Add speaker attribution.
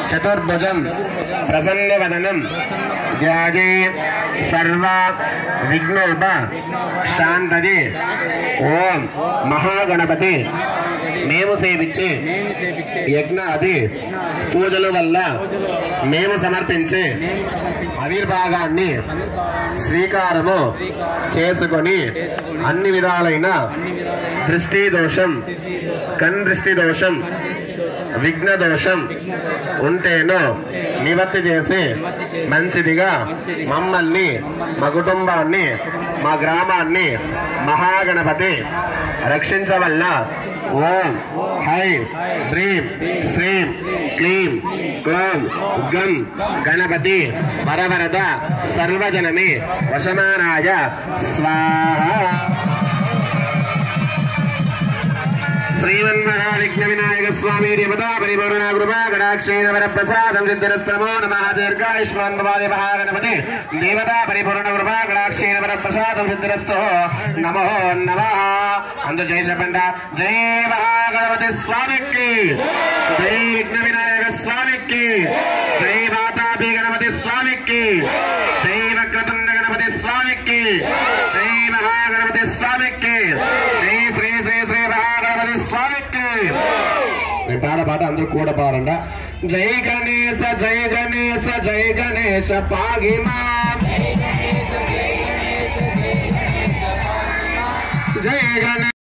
Speaker 1: చతుర్భుజం ప్రసన్నవదనం ధ్యాజే సర్వ విఘ్నోప శాంతది ఓం మహాగణపతి మేము సేవించే
Speaker 2: మేము చేపించే
Speaker 1: యజ్ఞ అది పూజల వల్ల మేము సమర్పించే ఆవిర్భాగాన్ని స్వీకారము చేసుకొని అన్ని విధాలైన దృష్టి దోషం కన్ దృష్టి దోషం విఘ్న దోషం ఉంటేనో నివర్తి చేసి మంచిదిగా మమ్మల్ని మా కుటుంబాన్ని మా గ్రామాన్ని మహాగణపతి రక్షించవల్ల ఓం హై హ్రీం శ్రీం క్లీం క్లోం గం గణపతి వరవరద సర్వజనమే వశమానాయ స్వాహ శ్రీమన్మహావిఘ్న వినాయక స్వామి దేవతా పరిపూర్ణ కృపా కటాక్షేణ వర ప్రసాదం సిద్ధిరస్తమో నమ దీర్ఘాయుష్మాన్ భవాది మహాగణపతి దేవతా పరిపూర్ణ కృపా కటాక్షేణ వర ప్రసాదం సిద్ధిరస్తో నమో నమ అందు జై చెప్పండి జై మహాగణపతి స్వామికి జై విఘ్న వినాయక స్వామికి జై మాతాపి గణపతి స్వామికి జై వక్రతుండ గణపతి స్వామికి జై మహాగణపతి స్వామికి జై శ్రీ శ్రీ శ్రీ మహాగణపతి స్వామికి నేను పాడ పాట అందరూ కూడా పాడండ జై గణేశ జై గణేశ జై గణేశ పాగిమా జై గణేశ